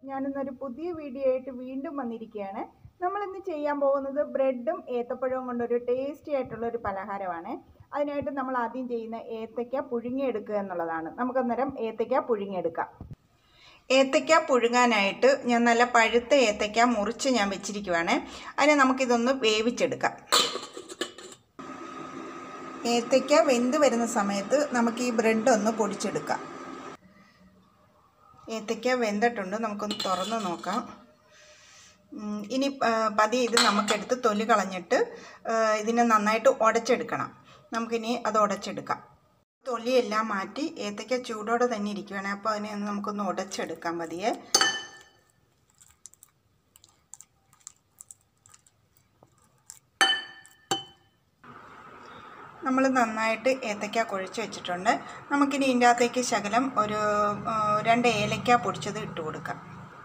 ഞാനിന്നൊരു പുതിയ വീഡിയോ ആയിട്ട് വീണ്ടും വന്നിരിക്കുകയാണ് നമ്മളിന്ന് ചെയ്യാൻ പോകുന്നത് ബ്രെഡും ഏത്തപ്പഴവും കൊണ്ടൊരു ടേസ്റ്റി ആയിട്ടുള്ള ഒരു പലഹാരമാണ് അതിനായിട്ട് നമ്മൾ ആദ്യം ചെയ്യുന്ന ഏത്തയ്ക്ക പുഴുങ്ങിയെടുക്കുക എന്നുള്ളതാണ് നമുക്കന്നേരം ഏത്തയ്ക്ക പുഴുങ്ങിയെടുക്കാം ഏത്തയ്ക്ക പുഴുങ്ങാനായിട്ട് ഞാൻ നല്ല പഴുത്ത ഏത്തയ്ക്ക മുറിച്ച് ഞാൻ വെച്ചിരിക്കുവാണ് അതിനെ നമുക്കിതൊന്ന് വേവിച്ചെടുക്കാം ഏത്തയ്ക്ക വെന്ത് വരുന്ന സമയത്ത് നമുക്ക് ഈ ബ്രെഡ് ഒന്ന് പൊടിച്ചെടുക്കാം ഏത്തയ്ക്ക വെന്തിട്ടുണ്ട് നമുക്കൊന്ന് തുറന്ന് നോക്കാം ഉം, ഇനി ആ, പതിയെ ഇത് നമുക്കെടുത്ത് തൊലി കളഞ്ഞിട്ട് ആ, ഇതിനെ നന്നായിട്ട് ഉടച്ചെടുക്കണം നമുക്കിനി അത് ഉടച്ചെടുക്കാം തൊലിയെല്ലാം മാറ്റി ഏത്തയ്ക്ക ചൂടോടെ തന്നെ ഇരിക്കുകയാണ് അപ്പോൾ അതിനെ ഒന്ന് നമുക്കൊന്ന് ഉടച്ചെടുക്കാം പതിയെ നമ്മൾ നന്നായിട്ട് ഏത്തയ്ക്ക കുഴച്ച് വെച്ചിട്ടുണ്ട് നമുക്കിനി ഇതിൻ്റെ അകത്തേക്ക് ശകലം ഒരു ആ, രണ്ട് ഏലയ്ക്ക പൊടിച്ചത് ഇട്ട് കൊടുക്കാം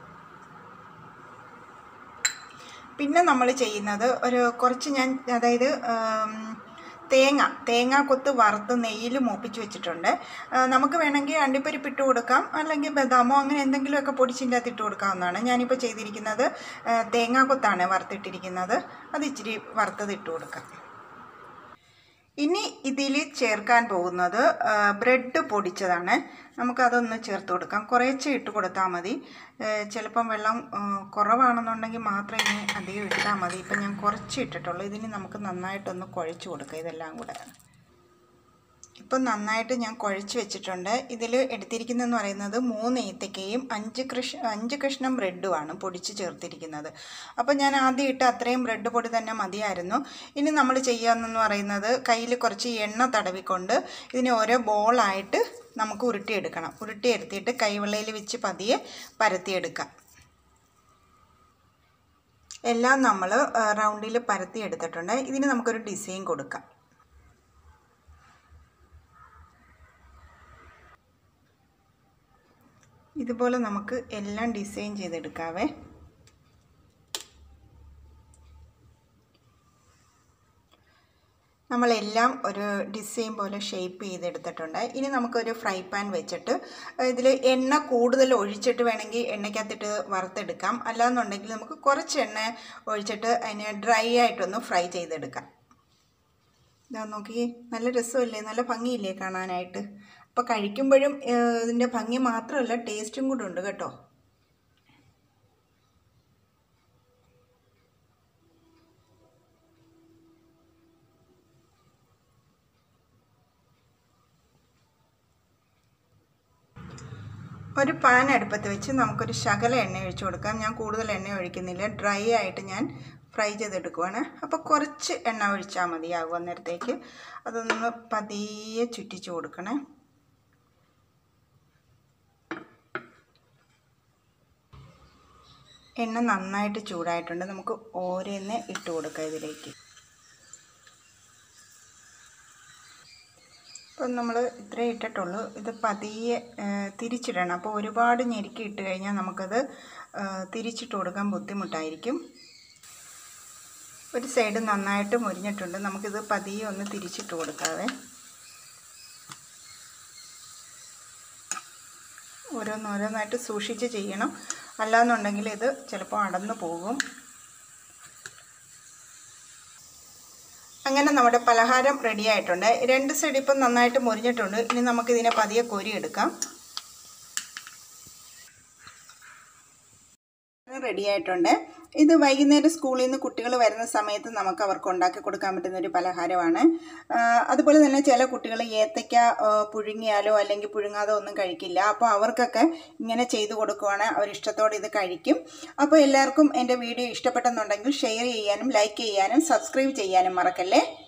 പിന്നെ നമ്മൾ ചെയ്യുന്നത് ഒരു കുറച്ച് ഞാൻ അതായത് ആം, തേങ്ങ തേങ്ങ കൊത്ത് വറുത്ത് നെയ്യിൽ മൂപ്പിച്ച് വെച്ചിട്ടുണ്ട് ആ, നമുക്ക് വേണമെങ്കിൽ അണ്ടിപ്പരിപ്പ് ഇട്ട് കൊടുക്കാം അല്ലെങ്കിൽ ബദാമോ അങ്ങനെ എന്തെങ്കിലുമൊക്കെ പൊടിച്ചിൻ്റെ അകത്ത് ഇട്ട് കൊടുക്കാവുന്നതാണ് ഞാനിപ്പോൾ ചെയ്തിരിക്കുന്നത് ആ, തേങ്ങാ കൊത്താണ് വറുത്തിട്ടിരിക്കുന്നത് അത് ഇച്ചിരി വറുത്തത് ഇട്ട് കൊടുക്കാം ഇനി ഇതിൽ ചേർക്കാൻ പോകുന്നത് ആ, ബ്രെഡ് പൊടിച്ചതാണ് നമുക്കതൊന്ന് ചേർത്ത് കൊടുക്കാം കുറേശ്ശെ ഇട്ട് കൊടുത്താൽ മതി ഏ, ചിലപ്പം വെള്ളം ആ, കുറവാണെന്നുണ്ടെങ്കിൽ മാത്രം ഇനി അധികം ഇട്ടാൽ മതി ഇപ്പം ഞാൻ കുറച്ച് ഇട്ടിട്ടുള്ളൂ ഇതിന് നമുക്ക് നന്നായിട്ടൊന്ന് കുഴച്ച് കൊടുക്കാം ഇതെല്ലാം കൂടെ ഇപ്പം നന്നായിട്ട് ഞാൻ കുഴച്ച് വെച്ചിട്ടുണ്ട് ഇതിൽ എടുത്തിരിക്കുന്നതെന്ന് പറയുന്നത് മൂന്ന് ഏത്തക്കയും അഞ്ച് കൃഷ് അഞ്ച് കഷ്ണം ബ്രെഡുമാണ് പൊടിച്ച് ചേർത്തിരിക്കുന്നത് അപ്പം ഞാൻ ആദ്യം ഇട്ട് അത്രയും ബ്രെഡ് പൊടി തന്നെ മതിയായിരുന്നു ഇനി നമ്മൾ ചെയ്യാമെന്ന് പറയുന്നത് കയ്യിൽ കുറച്ച് എണ്ണ തടവിക്കൊണ്ട് ഇതിനെ ഓരോ ബോളായിട്ട് നമുക്ക് ഉരുട്ടിയെടുക്കണം ഉരുട്ടിയെടുത്തിട്ട് കൈവെള്ളയിൽ വെച്ച് പതിയെ പരത്തിയെടുക്കാം എല്ലാം നമ്മൾ റൗണ്ടിൽ പരത്തി എടുത്തിട്ടുണ്ട് ഇതിന് നമുക്കൊരു ഡിസൈൻ കൊടുക്കാം ഇതുപോലെ നമുക്ക് എല്ലാം ഡിസൈൻ ചെയ്തെടുക്കാവേ നമ്മളെല്ലാം ഒരു ഡിസൈൻ പോലെ ഷേപ്പ് ചെയ്തെടുത്തിട്ടുണ്ട് ഇനി നമുക്കൊരു ഫ്രൈ പാൻ വെച്ചിട്ട് ഇതിൽ എണ്ണ കൂടുതൽ ഒഴിച്ചിട്ട് വേണമെങ്കിൽ എണ്ണയ്ക്കകത്തിട്ട് വറുത്തെടുക്കാം അല്ലാന്നുണ്ടെങ്കിൽ നമുക്ക് കുറച്ച് എണ്ണ ഒഴിച്ചിട്ട് അതിനെ ഡ്രൈ ആയിട്ടൊന്ന് ഫ്രൈ ചെയ്തെടുക്കാം ഇതാ നോക്കി നല്ല രസമല്ലേ നല്ല ഭംഗിയില്ലേ കാണാനായിട്ട് അപ്പോൾ കഴിക്കുമ്പോഴും ഏഹ്, ഇതിൻ്റെ ഭംഗി മാത്രമല്ല ടേസ്റ്റും കൂടെ ഉണ്ട് കേട്ടോ ഒരു പാൻ അടുപ്പത്ത് വെച്ച് നമുക്കൊരു ശകല എണ്ണ ഒഴിച്ചു കൊടുക്കാം ഞാൻ കൂടുതൽ എണ്ണ ഒഴിക്കുന്നില്ല ഡ്രൈ ആയിട്ട് ഞാൻ ഫ്രൈ ചെയ്തെടുക്കുവാണ് അപ്പോൾ കുറച്ച് എണ്ണ ഒഴിച്ചാൽ മതിയാകും അന്നേരത്തേക്ക് അതൊന്ന് പതിയെ ചുറ്റിച്ച് കൊടുക്കണേ എണ്ണ നന്നായിട്ട് ചൂടായിട്ടുണ്ട് നമുക്ക് ഓരോന്ന് ഇട്ട് കൊടുക്കാം ഇതിലേക്ക് ഇപ്പം നമ്മൾ ഇത്രേ ഇട്ടിട്ടുള്ളൂ ഇത് പതിയെ ആ, തിരിച്ചിടണം അപ്പോൾ ഒരുപാട് ഞെരുക്കി ഇട്ട് കഴിഞ്ഞാൽ നമുക്കത് ആ, തിരിച്ചിട്ട് കൊടുക്കാൻ ബുദ്ധിമുട്ടായിരിക്കും ഒരു സൈഡ് നന്നായിട്ട് മുരിഞ്ഞിട്ടുണ്ട് നമുക്കിത് പതിയെ ഒന്ന് തിരിച്ചിട്ട് കൊടുക്കാവേ ഓരോന്നോരോന്നായിട്ട് സൂക്ഷിച്ച് ചെയ്യണം അല്ലാന്നുണ്ടെങ്കിൽ ഇത് ചിലപ്പോൾ അടന്നു പോകും അങ്ങനെ നമ്മുടെ പലഹാരം റെഡി ആയിട്ടുണ്ട് രണ്ട് സൈഡ് ഇപ്പം നന്നായിട്ട് മുരിഞ്ഞിട്ടുണ്ട് ഇനി നമുക്കിതിനെ പതിയെ കോരിയെടുക്കാം റെഡി ആയിട്ടുണ്ട് ഇത് വൈകുന്നേരം സ്കൂളിൽ നിന്ന് കുട്ടികൾ വരുന്ന സമയത്ത് നമുക്ക് അവർക്ക് ഉണ്ടാക്കി കൊടുക്കാൻ പറ്റുന്ന ഒരു പലഹാരമാണ് ആ, അതുപോലെ തന്നെ ചില കുട്ടികൾ ഏത്തയ്ക്ക ആ, പുഴുങ്ങിയാലോ അല്ലെങ്കിൽ പുഴുങ്ങാതോ ഒന്നും കഴിക്കില്ല അപ്പോൾ അവർക്കൊക്കെ ഇങ്ങനെ ചെയ്തു കൊടുക്കുവാണ് അവർ ഇഷ്ടത്തോടെ ഇത് കഴിക്കും അപ്പോൾ എല്ലാവർക്കും എൻ്റെ വീഡിയോ ഇഷ്ടപ്പെട്ടെന്നുണ്ടെങ്കിൽ ഷെയർ ചെയ്യാനും ലൈക്ക് ചെയ്യാനും സബ്സ്ക്രൈബ് ചെയ്യാനും മറക്കല്ലേ